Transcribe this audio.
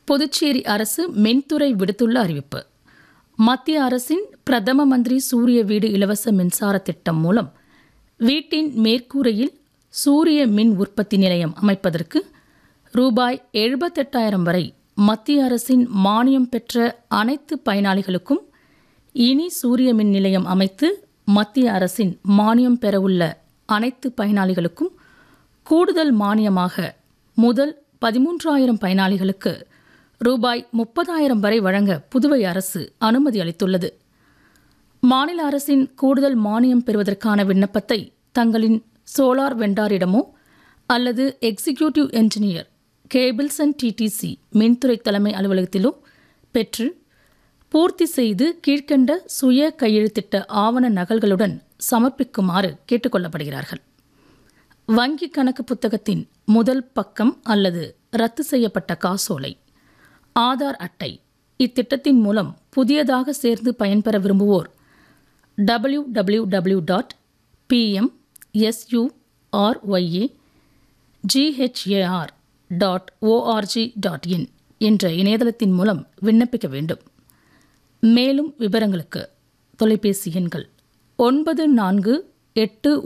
புதுச்சேரி அரசு மின்துறை விடுத்துள்ள அறிவிப்பு மத்திய அரசின் பிரதம மந்திரி சூரிய வீடு இலவச மின்சார திட்டம் மூலம் வீட்டின் மேற்கூரையில் சூரிய மின் உற்பத்தி நிலையம் அமைப்பதற்கு ரூபாய் எழுபத்தெட்டாயிரம் வரை மத்திய அரசின் மானியம் பெற்ற அனைத்து பயனாளிகளுக்கும் இனி சூரிய மின் நிலையம் அமைத்து மத்திய அரசின் மானியம் பெறவுள்ள அனைத்து பயனாளிகளுக்கும் கூடுதல் மானியமாக முதல் பதிமூன்றாயிரம் பயனாளிகளுக்கு ரூபாய் முப்பதாயிரம் வரை வழங்க புதுவை அரசு அனுமதி அளித்துள்ளது மாநில அரசின் கூடுதல் மானியம் பெறுவதற்கான விண்ணப்பத்தை தங்களின் சோலார் வெண்டாரிடமோ அல்லது executive engineer cables and TDC மின்துறை தலைமை அலுவலகத்திலோ பெற்று பூர்த்தி செய்து கீழ்க்கண்ட சுய கையெழுத்திட்ட ஆவண நகல்களுடன் சமர்ப்பிக்குமாறு கேட்டுக்கொள்ளப்படுகிறார்கள் வங்கி கணக்கு புத்தகத்தின் முதல் பக்கம் அல்லது ரத்து செய்யப்பட்ட காசோலை ஆதார் அட்டை இத்திட்டத்தின் மூலம் புதியதாக சேர்ந்து பயன்பெற விரும்புவோர் W W W dot PM SURYA GHAR dot ORG dot in என்ற இணையதளத்தின் மூலம் விண்ணப்பிக்க வேண்டும் மேலும் விவரங்களுக்கு தொலைபேசி எண்கள் ஒன்பது நான்கு எட்டு